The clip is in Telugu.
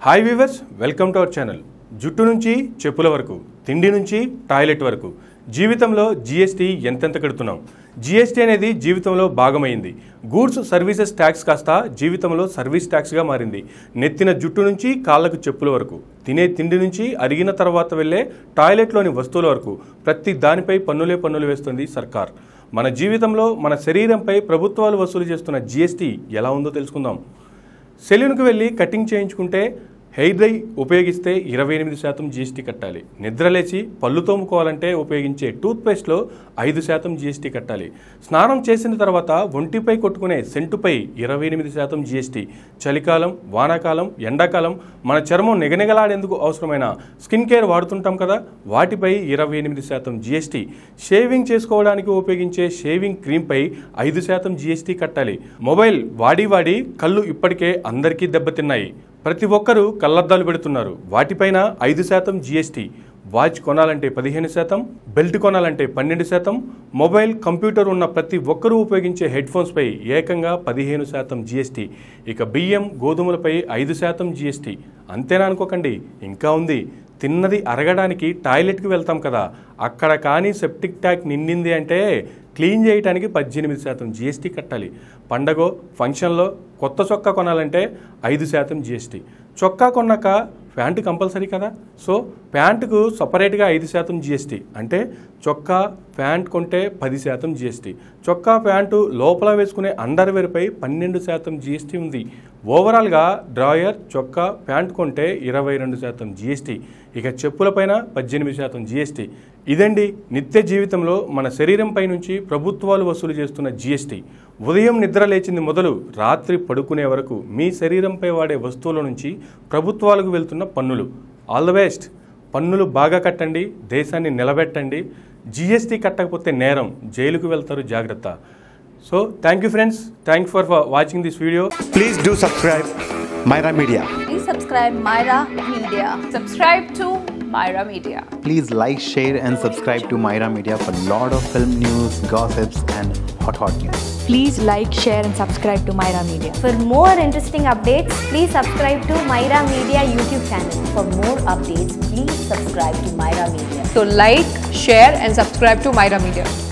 Hi viewers welcome to our channel జుట్టు నుంచి చెప్పుల వరకు తిండి నుంచి టాయిలెట్ వరకు జీవితంలో జీఎస్టీ ఎంతెంత కడుతున్నాం జీఎస్టీ అనేది జీవితంలో భాగమైంది గూడ్స్ సర్వీసెస్ ట్యాక్స్ కాస్త జీవితంలో సర్వీస్ ట్యాక్స్గా మారింది నెత్తిన జుట్టు నుంచి కాళ్ళకు చెప్పుల వరకు తినే తిండి నుంచి అరిగిన తర్వాత వెళ్ళే టాయిలెట్లోని వస్తువుల వరకు ప్రతి దానిపై పన్నులే పన్నులు వేస్తుంది సర్కార్ మన జీవితంలో మన శరీరంపై ప్రభుత్వాలు వసూలు చేస్తున్న జీఎస్టీ ఎలా ఉందో తెలుసుకుందాం సెలూన్కి వెళ్ళి కటింగ్ చేయించుకుంటే హెయిర్ డై ఉపయోగిస్తే ఇరవై ఎనిమిది శాతం జీఎస్టీ కట్టాలి నిద్రలేచి పళ్ళు తోముకోవాలంటే ఉపయోగించే టూత్పేస్ట్లో ఐదు శాతం జీఎస్టీ కట్టాలి స్నానం చేసిన తర్వాత ఒంటిపై కొట్టుకునే సెంటుపై ఇరవై ఎనిమిది శాతం జీఎస్టీ చలికాలం వానాకాలం ఎండాకాలం మన చర్మం నిగనిగలాడేందుకు అవసరమైన స్కిన్ కేర్ వాడుతుంటాం కదా వాటిపై ఇరవై ఎనిమిది శాతం జీఎస్టీ షేవింగ్ చేసుకోవడానికి ఉపయోగించే షేవింగ్ క్రీమ్పై ఐదు శాతం జీఎస్టీ కట్టాలి మొబైల్ వాడి వాడి కళ్ళు ఇప్పటికే అందరికీ దెబ్బతిన్నాయి ప్రతి ఒక్కరూ కళ్ళద్దాలు పెడుతున్నారు వాటిపైన ఐదు శాతం జీఎస్టీ వాచ్ కొనాలంటే పదిహేను శాతం బెల్ట్ కొనాలంటే పన్నెండు శాతం మొబైల్ కంప్యూటర్ ఉన్న ప్రతి ఒక్కరూ ఉపయోగించే హెడ్ ఫోన్స్పై ఏకంగా పదిహేను శాతం జీఎస్టీ ఇక బియ్యం గోధుమలపై ఐదు శాతం జీఎస్టీ అంతేనా అనుకోకండి ఇంకా ఉంది తిన్నది అరగడానికి టాయిలెట్కి వెళ్తాం కదా అక్కడ కానీ సెప్టిక్ ట్యాంక్ నిండింది అంటే క్లీన్ చేయడానికి పద్దెనిమిది శాతం జీఎస్టీ కట్టాలి పండగో ఫంక్షన్లో కొత్త చొక్కా కొనాలంటే ఐదు శాతం జీఎస్టీ చొక్కా కొన్నాక ప్యాంటు కంపల్సరీ కదా సో ప్యాంటుకు సపరేట్గా ఐదు శాతం జీఎస్టీ అంటే చొక్కా ప్యాంట్ కొంటే పది శాతం జీఎస్టీ చొక్కా ప్యాంటు లోపల వేసుకునే అండర్వేర్పై పన్నెండు శాతం జీఎస్టీ ఉంది ఓవరాల్గా డ్రాయర్ చొక్కా ప్యాంట్ కొంటే ఇరవై రెండు శాతం జీఎస్టీ ఇక చెప్పులపైన పద్దెనిమిది శాతం జీఎస్టీ ఇదండి నిత్య జీవితంలో మన శరీరంపై నుంచి ప్రభుత్వాలు వసూలు చేస్తున్న జీఎస్టీ ఉదయం నిద్ర లేచింది మొదలు రాత్రి పడుకునే వరకు మీ శరీరంపై వాడే వస్తువుల నుంచి ప్రభుత్వాలకు వెళ్తున్న పన్నులు ఆల్ ద బెస్ట్ పన్నులు బాగా కట్టండి దేశాన్ని నిలబెట్టండి జీఎస్టీ కట్టకపోతే నేరం జైలుకు వెళ్తారు జాగ్రత్త so thank you friends thank for watching this video Please do subscribe Myra Media. Please subscribe Myra Media. Subscribe to Myra Media. Please like, share, and subscribe to Myra Media for lot of film news, gossips, and hot hot news. Please like, share, and subscribe to Myra Media. For more interesting updates, please subscribe to Myra Media YouTube channel. For more updates, please subscribe to Myra Media. So like, share and subscribe to Myra Media.